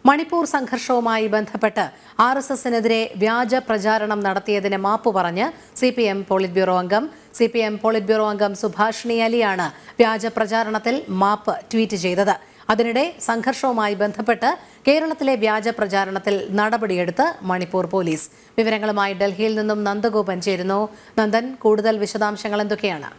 മണിപ്പൂർ സംഘർഷവുമായി ബന്ധപ്പെട്ട് R S എസിനെതിരെ വ്യാജ പ്രചാരണം നടത്തിയതിന് മാപ്പ് പറഞ്ഞ് C P M polit bureau അംഗം C P M polit bureau അംഗം സുഭാഷിണി അലിയാണ് വ്യാജ പ്രചാരണത്തിൽ മാപ്പ് ട്വീറ്റ് ചെയ്തത് അതിനിടെ സംഘർഷവുമായി ബന്ധപ്പെട്ട് കേരളത്തിലെ വ്യാജ പ്രചാരണത്തിൽ നടപടിയെടുത്ത് മണിപ്പൂർ പോലീസ് വിവരങ്ങളുമായി ഡൽഹിയിൽ നിന്നും നന്ദഗോപൻ ചേരുന്നു നന്ദൻ കൂടുതൽ വിശദാംശങ്ങൾ എന്തൊക്കെയാണ്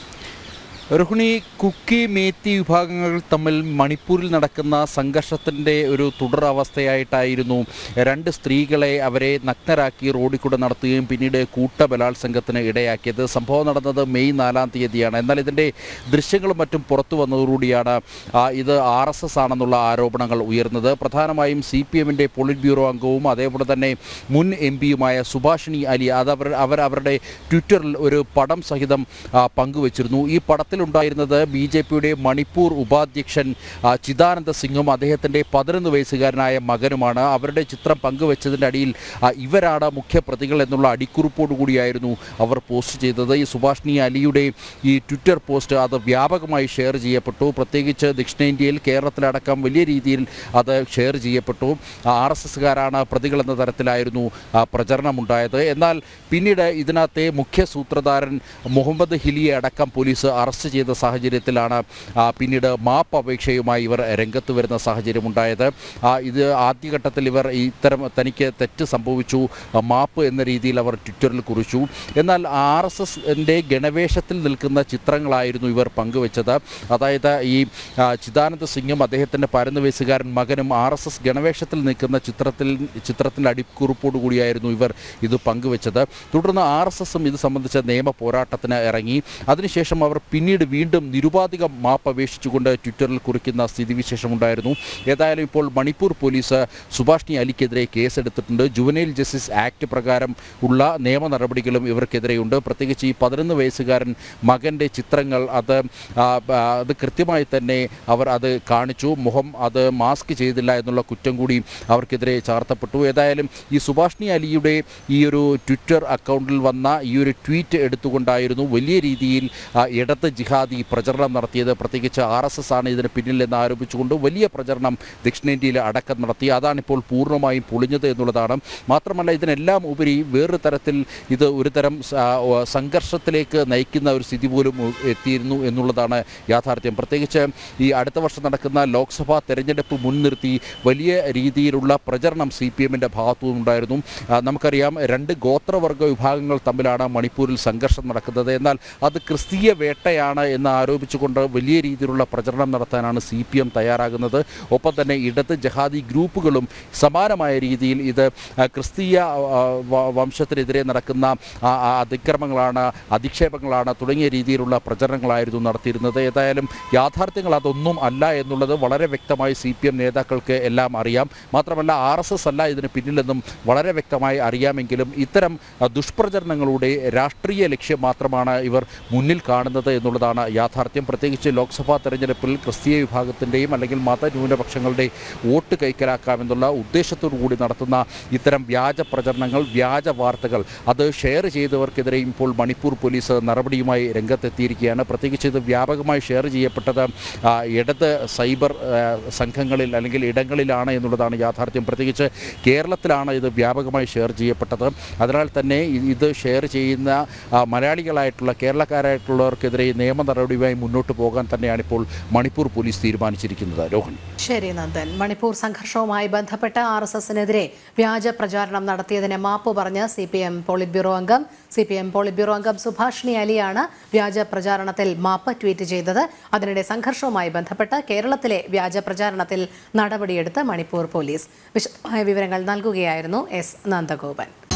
രോഹിണി കുക്കി മേത്തി വിഭാഗങ്ങൾ തമ്മിൽ മണിപ്പൂരിൽ നടക്കുന്ന സംഘർഷത്തിൻ്റെ ഒരു തുടരവസ്ഥയായിട്ടായിരുന്നു രണ്ട് സ്ത്രീകളെ അവരെ നഗ്നരാക്കി റോഡിൽ കൂടെ നടത്തുകയും പിന്നീട് കൂട്ട ബലാത്സംഗത്തിന് ഇടയാക്കിയത് സംഭവം നടന്നത് മെയ് നാലാം തീയതിയാണ് എന്നാൽ ഇതിൻ്റെ ദൃശ്യങ്ങളും മറ്റും പുറത്തു വന്നതോടുകൂടിയാണ് ആ, ഇത് ആർ എസ് എസ് ആണെന്നുള്ള ആരോപണങ്ങൾ ഉയർന്നത് പ്രധാനമായും സി പി എമ്മിൻ്റെ പോളിറ്റ് ബ്യൂറോ അംഗവും അതേപോലെ തന്നെ മുൻ എം പിയുമായ സുഭാഷിണി അലി അത് അവർ അവർ അവരുടെ ട്വിറ്ററിൽ ഒരു പടം സഹിതം ആ, പങ്കുവച്ചിരുന്നു ഈ പടത്തിലുണ്ടായിരുന്നത് ബി ജെ പിയുടെ മണിപ്പൂർ ഉപാധ്യക്ഷൻ ആ, ചിദാനന്ദ സിംഗും അദ്ദേഹത്തിൻ്റെ പതിനൊന്ന് വയസ്സുകാരനായ മകനുമാണ് അവരുടെ ചിത്രം പങ്കുവച്ചതിൻ്റെ അടിയിൽ ആ, ഇവരാണ് മുഖ്യ പ്രതികൾ എന്നുള്ള അടിക്കുറിപ്പോടു കൂടിയായിരുന്നു അവർ പോസ്റ്റ് ചെയ്തത് ഈ സുഭാഷിണി അലിയുടെ ഈ ട്വിറ്റർ പോസ്റ്റ് അത് വ്യാപകമായി ഷെയർ ചെയ്യപ്പെട്ടു പ്രത്യേകിച്ച് ദക്ഷിണേന്ത്യയിൽ കേരളത്തിലടക്കം വലിയ രീതിയിൽ അത് ഷെയർ ചെയ്യപ്പെട്ടു ആർ എസ് എസ്സുകാരാണ് പ്രതികൾ എന്ന തരത്തിലായിരുന്നു ആ, പ്രചരണമുണ്ടായത് എന്നാൽ പിന്നീട് ഇതിനകത്തെ മുഖ്യ സൂത്രധാരൻ മുഹമ്മദ് ഹിലിയെ അടക്കം പോലീസ് അറസ്റ്റ് ചെയ്ത സാഹചര്യത്തിലാണ് ആ, പിന്നീട് മാപ്പ് അപേക്ഷയുമായി ഇവർ രംഗത്ത് വരുന്ന സാഹചര്യം ഉണ്ടായത് ആ, ഇത് ആദ്യഘട്ടത്തിൽ ഇവർ ഇത്തരം തനിക്ക് തെറ്റ് സംഭവിച്ചു ആ, മാപ്പ് എന്ന രീതിയിൽ അവർ ട്വിറ്ററിൽ കുറിച്ചു എന്നാൽ ആർ എസ് എസിൻ്റെ ഗണവേഷത്തിൽ നിൽക്കുന്ന ചിത്രങ്ങളായിരുന്നു ഇവർ പങ്കുവച്ചത് അതായത് ഈ ആ, ചിദാനന്ദ സിംഗും അദ്ദേഹത്തിൻ്റെ പതിനൊന്ന് വയസ്സുകാരൻ മകനും ആർ എസ് എസ് ഗണവേഷത്തിൽ നിൽക്കുന്ന ചിത്രത്തിൽ ചിത്രത്തിൻ്റെ അടിക്കുറിപ്പോടു കൂടിയായിരുന്നു ഇവർ ഇത് പങ്കുവച്ചത് തുടർന്ന് ആർ എസ് എസും ഇത് സംബന്ധിച്ച നിയമ പോരാട്ടത്തിന് ഇറങ്ങി അതിനുശേഷം അവർ പിന്നീട് വീണ്ടും നിരുപാധികം മാപ്പ് അപേക്ഷിച്ചുകൊണ്ട് ട്വിറ്ററിൽ കുറിക്കുന്ന സ്ഥിതിവിശേഷമുണ്ടായിരുന്നു ഏതായാലും ഇപ്പോൾ മണിപ്പൂർ പോലീസ് സുഭാഷിണി അലിക്കെതിരെ കേസെടുത്തിട്ടുണ്ട് ജുവനൈൽ ജസ്റ്റിസ് ആക്ട് പ്രകാരം ഉള്ള നിയമ നടപടികളും ഇവർക്കെതിരെയുണ്ട് പ്രത്യേകിച്ച് ഈ പതിനൊന്ന് വയസ്സുകാരൻ മകൻ്റെ ചിത്രങ്ങൾ അത് ആ, ആ, അത് കൃത്യമായി തന്നെ അവർ അത് കാണിച്ചു മുഖം അത് മാസ്ക് ചെയ്തില്ല എന്നുള്ള കുറ്റം കൂടി അവർക്കെതിരെ ചാർത്തപ്പെട്ടു ഏതായാലും ഈ സുഭാഷിണി അലിയുടെ ഈ ഒരു ട്വിറ്റർ അക്കൗണ്ടിൽ വന്ന ഈ ഒരു ട്വീറ്റ് എടുത്തുകൊണ്ടായിരുന്നു വലിയ രീതിയിൽ ആ, ഇടത് ജിഹാദി പ്രചരണം നടത്തിയത് പ്രത്യേകിച്ച് ആർ എസ് എസ് ആണ് ഇതിന് പിന്നിൽ എന്ന് ആരോപിച്ചുകൊണ്ട് വലിയ പ്രചരണം ദക്ഷിണേന്ത്യയിൽ അടക്കം നടത്തി അതാണിപ്പോൾ പൂർണ്ണമായും പൊളിഞ്ഞത് എന്നുള്ളതാണ് മാത്രമല്ല ഇതിനെല്ലാം ഉപരി വേറൊരു തരത്തിൽ ഇത് ഒരു തരം സ- ആ, ഓ, സംഘർഷത്തിലേക്ക് നയിക്കുന്ന ഒരു സ്ഥിതി പോലും ഉ- എത്തിയിരുന്നു എന്നുള്ളതാണ് യാഥാർത്ഥ്യം പ്രത്യേകിച്ച് ഈ അടുത്ത വർഷം നടക്കുന്ന ലോക്സഭാ തെരഞ്ഞെടുപ്പ് മുൻനിർത്തി വലിയ രീതിയിലുള്ള പ്രചരണം സി പി എമ്മിൻ്റെ ഭാഗത്തു നിന്നുണ്ടായിരുന്നു ആ, നമുക്കറിയാം രണ്ട് ഗോത്രവർഗ വിഭാഗങ്ങൾ തമ്മിലാണ് മണിപ്പൂരിൽ സംഘർഷം നടക്കുന്നത് എന്നാൽ അത് ക്രിസ്തീയ വേട്ടയാണ് എന്ന് ആരോപിച്ചുകൊണ്ട് വലിയ രീതിയിലുള്ള പ്രചരണം നടത്താനാണ് സി പി എം തയ്യാറാകുന്നത് ഒപ്പം തന്നെ ഇടത് ജഹാദി ഗ്രൂപ്പുകളും സമാനമായ രീതിയിൽ ഇത് ആ, ക്രിസ്തീയ ആ, വ- വംശത്തിനെതിരെ നടക്കുന്ന ആ, ആ, അതിക്രമങ്ങളാണ് അധിക്ഷേപങ്ങളാണ് തുടങ്ങിയ രീതിയിലുള്ള പ്രചരണങ്ങളായിരുന്നു നടത്തിയിരുന്നത് ഏതായാലും യാഥാർത്ഥ്യങ്ങൾ അതൊന്നും അല്ല എന്നുള്ളത് വളരെ വ്യക്തമായി സി പി എം നേതാക്കൾക്ക് എല്ലാം അറിയാം മാത്രമല്ല ആർ എസ് എസ് അല്ല ഇതിന് പിന്നിലെന്നും വളരെ വ്യക്തമായി അറിയാമെങ്കിലും ഇത്തരം ആ, ദുഷ്പ്രചരണങ്ങളുടെ രാഷ്ട്രീയ ലക്ഷ്യം മാത്രമാണ് ഇവർ മുന്നിൽ കാണുന്നത് എന്നുള്ളതാണ് യാഥാർത്ഥ്യം പ്രത്യേകിച്ച് ലോക്സഭാ തെരഞ്ഞെടുപ്പിൽ ക്രിസ്തീയ വിഭാഗത്തിൻ്റെയും അല്ലെങ്കിൽ മതന്യൂനപക്ഷങ്ങളുടെ വോട്ട് കൈക്കലാക്കാമെന്നുള്ള ഉദ്ദേശത്തോടു കൂടി നടത്തുന്ന ഇത്തരം വ്യാജ പ്രചരണങ്ങൾ വ്യാജ വാർത്തകൾ അത് ഷെയർ ചെയ്തവർക്കെതിരെ ഇപ്പോൾ മണിപ്പൂർ പോലീസ് നടപടിയുമായി രംഗത്തെത്തിയിരിക്കുകയാണ് പ്രത്യേകിച്ച് ഇത് വ്യാപകമായി ഷെയർ ചെയ്യപ്പെട്ടത് ആ, ഇടത് സൈബർ ആ, സംഘങ്ങളിൽ അല്ലെങ്കിൽ ഇടങ്ങളിലാണ് എന്നുള്ളതാണ് യാഥാർത്ഥ്യം പ്രത്യേകിച്ച് കേരളത്തിലാണ് ഇത് വ്യാപകമായി ഷെയർ ചെയ്യപ്പെട്ടത് അതിനാൽ തന്നെ ഇ- ഇത് ഷെയർ ചെയ്യുന്ന ആ, മലയാളികളായിട്ടുള്ള കേരളക്കാരായിട്ടുള്ളവർക്കെതിരെ നിയമ നടപടിയുമായി മുന്നോട്ട് പോകാൻ തന്നെയാണ് ഇപ്പോൾ മണിപ്പൂർ പോലീസ് തീരുമാനിച്ചിരിക്കുന്നത് രോഹൻ ശരി നന്ദൻ മണിപ്പൂർ സംഘർഷവുമായി ബന്ധപ്പെട്ട് ആർ എസ് എസിനെതിരെ വ്യാജ പ്രചാരണം നടത്തിയതിന് മാപ്പ് പറഞ്ഞ് C P M polit bureau അംഗം C P M polit bureau അംഗം സുഭാഷിണി അലിയാണ് വ്യാജ പ്രചാരണത്തിൽ മാപ്പ് ട്വീറ്റ് ചെയ്തത് അതിനിടെ സംഘർഷവുമായി ബന്ധപ്പെട്ട് കേരളത്തിലെ വ്യാജ പ്രചാരണത്തിൽ നടപടിയെടുത്ത് മണിപ്പൂർ പോലീസ് വിശദമായ വിവരങ്ങൾ നൽകുകയായിരുന്നു എസ് നന്ദഗോപൻ